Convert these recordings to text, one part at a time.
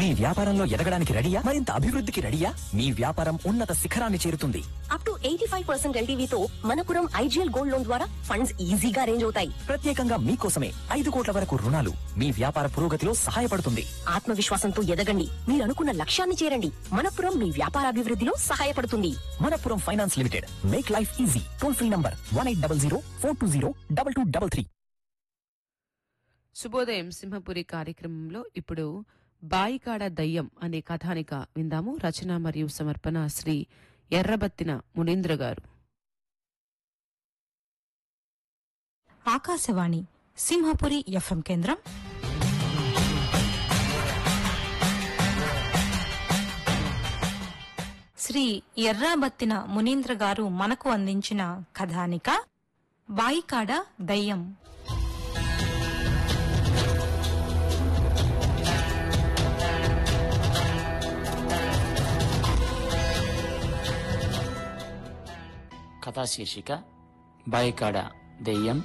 మీ వ్యాపారంలో ఎదగడానికి రెడీయా మరింత అభివృద్ధికి రెడీయా మీ వ్యాపారం ఉన్నత శిఖరాన్ని చేరుతుంది up to eighty five percent ఎల్టీవీతో మనపురం ఐజీఎల్ గోల్డ్ లోన్ ద్వారా ఫండ్స్ ఈజీగా అరేంజ్ అవుతాయి ప్రత్యేకంగా మీకోసమే ఐదు కోట్ల వరకు రుణాలు మీ వ్యాపార పురోగతిలో సహాయపడుతుంది ఆత్మవిశ్వాసంతో ఎదగండి మీరు అనుకున్న లక్ష్యాన్ని చేరండి మనపురం మీ వ్యాపారాభివృద్ధిలో సహాయపడుతుంది Manappuram finance limited make life easy toll free number one eight double zero four two zero double two double three శుభోదయం సింహపురి కార్యక్రమంలో ఇప్పుడు బాయికాడ దయ్యం అనే కథానిక విందాము రచన మరియు సమర్పణ శ్రీ ఎర్రబత్తిన మునీంద్ర గారు ఆకాశవాణి సింహపురి ఎఫ్ఎం కేంద్రం శ్రీ ఎర్రాబత్తిన మునీంద్ర గారు మనకు అందించిన కథానిక బాయికాడ దయ్యం కథా శీర్షిక బాయికాడ దెయ్యం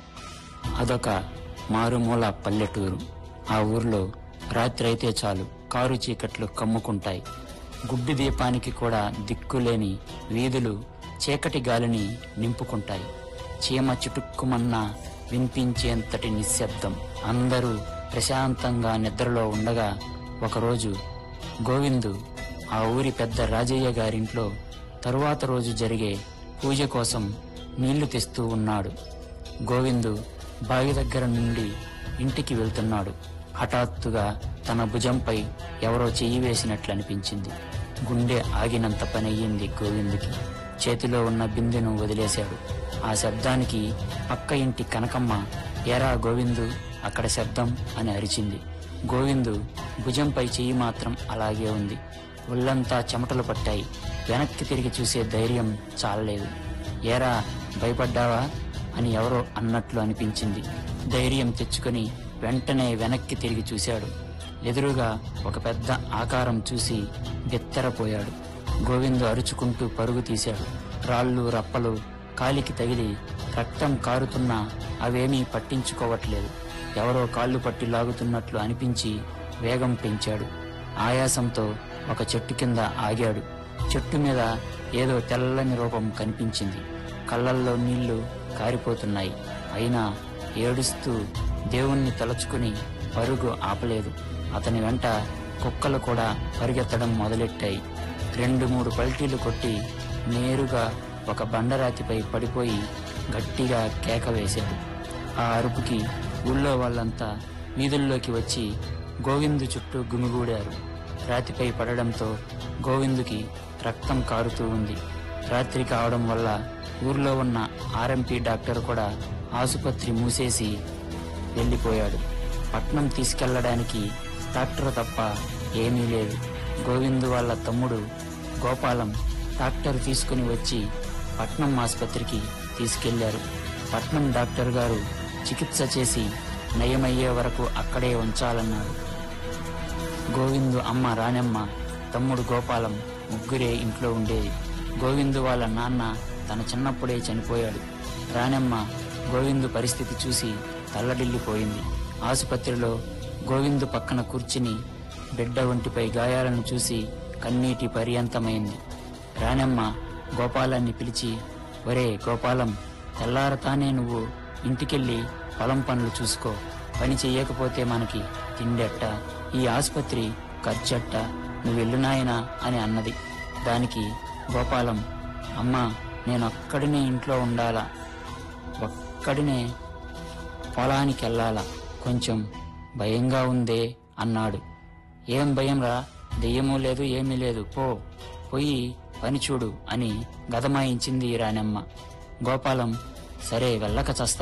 అదొక మారుమూల పల్లెటూరు ఆ ఊర్లో రాత్రి అయితే చాలు కారు చీకట్లు కమ్ముకుంటాయి గుడ్డి దీపానికి కూడా దిక్కులేని వీధులు చీకటి గాలిని నింపుకుంటాయి చీమ చిటుక్కుమన్న వినిపించేంతటి నిశ్శబ్దం అందరూ ప్రశాంతంగా నిద్రలో ఉండగా ఒకరోజు గోవిందు ఆ ఊరి పెద్ద రాజయ్య గారింట్లో తరువాత రోజు జరిగే పూజ కోసం నీళ్లు తెస్తూ ఉన్నాడు గోవిందు బావి దగ్గర నుండి ఇంటికి వెళ్తున్నాడు హఠాత్తుగా తన భుజంపై ఎవరో చెయ్యి వేసినట్లు అనిపించింది గుండె ఆగినంత పనయ్యింది గోవిందుకి చేతిలో ఉన్న బిందెను వదిలేశాడు ఆ శబ్దానికి పక్క ఇంటి కనకమ్మ ఏరా గోవిందు అక్కడ శబ్దం అని అరిచింది గోవిందు భుజంపై చెయ్యి మాత్రం అలాగే ఉంది ఒళ్ళంతా చెమటలు పట్టాయి వెనక్కి తిరిగి చూసే ధైర్యం చాలలేదు ఏరా భయపడ్డావా అని ఎవరో అన్నట్లు అనిపించింది ధైర్యం తెచ్చుకొని వెంటనే వెనక్కి తిరిగి చూశాడు ఎదురుగా ఒక పెద్ద ఆకారం చూసి బెత్తరపోయాడు గోవిందు అరుచుకుంటూ పరుగు తీశాడు రాళ్ళు రప్పలు కాలికి తగిలి రక్తం కారుతున్నా అవేమీ పట్టించుకోవట్లేదు ఎవరో కాళ్ళు పట్టి లాగుతున్నట్లు అనిపించి వేగం పెంచాడు ఆయాసంతో ఒక చెట్టు కింద ఆగాడు చెట్టు మీద ఏదో తెల్లని రూపం కనిపించింది కళ్ళల్లో నీళ్లు కారిపోతున్నాయి అయినా ఏడుస్తూ దేవుణ్ణి తలుచుకుని పరుగు ఆపలేదు అతని వెంట కుక్కలు కూడా పరిగెత్తడం మొదలెట్టాయి రెండు మూడు పల్టీలు కొట్టి నేరుగా ఒక బండరాతిపై పడిపోయి గట్టిగా కేక వేశాడు ఆ అరుపుకి ఊళ్ళో వాళ్ళంతా వీధుల్లోకి వచ్చి గోవిందు చుట్టూ గుమిగూడారు రాతిపై పడడంతో గోవిందుకి రక్తం కారుతూ ఉంది రాత్రి కావడం వల్ల ఊర్లో ఉన్న ఆర్ఎంపీ డాక్టర్ కూడా ఆసుపత్రి మూసేసి వెళ్ళిపోయాడు పట్నం తీసుకెళ్లడానికి డాక్టర్ తప్ప ఏమీ లేదు గోవిందు వాళ్ళ తమ్ముడు గోపాలం డాక్టర్ తీసుకుని వచ్చి పట్నం ఆసుపత్రికి తీసుకెళ్లారు పట్నం డాక్టర్ గారు చికిత్స చేసి నయమయ్యే వరకు అక్కడే ఉంచాలన్నారు గోవిందు అమ్మ రానమ్మ తమ్ముడు గోపాలం ముగ్గురే ఇంట్లో ఉండేది గోవిందు వాళ్ళ నాన్న తన చిన్నప్పుడే చనిపోయాడు రానమ్మ గోవిందు పరిస్థితి చూసి తల్లడిల్లిపోయింది ఆసుపత్రిలో గోవిందు పక్కన కూర్చుని బిడ్డ ఒంటిపై గాయాలను చూసి కన్నీటి పర్యంతమైంది రానమ్మ గోపాలాన్ని పిలిచి ఒరే గోపాలం తెల్లారతానే నువ్వు ఇంటికెళ్ళి పొలం పనులు చూసుకో పని చెయ్యకపోతే మనకి తిండెట్ట ఈ ఆసుపత్రి ఖర్చట్ట నువ్వు వెళ్ళు నాయనా అని అన్నది దానికి గోపాలం అమ్మా నేను ఒక్కడినే ఇంట్లో ఉండాలా ఒక్కడినే పొలానికి వెళ్ళాలా కొంచెం భయంగా ఉందే అన్నాడు ఏం భయం రా దెయ్యమూ లేదు ఏమీ లేదు పో పోయి పని చూడు అని గదమాయించింది రానమ్మ గోపాలం సరే వెళ్ళక చస్తా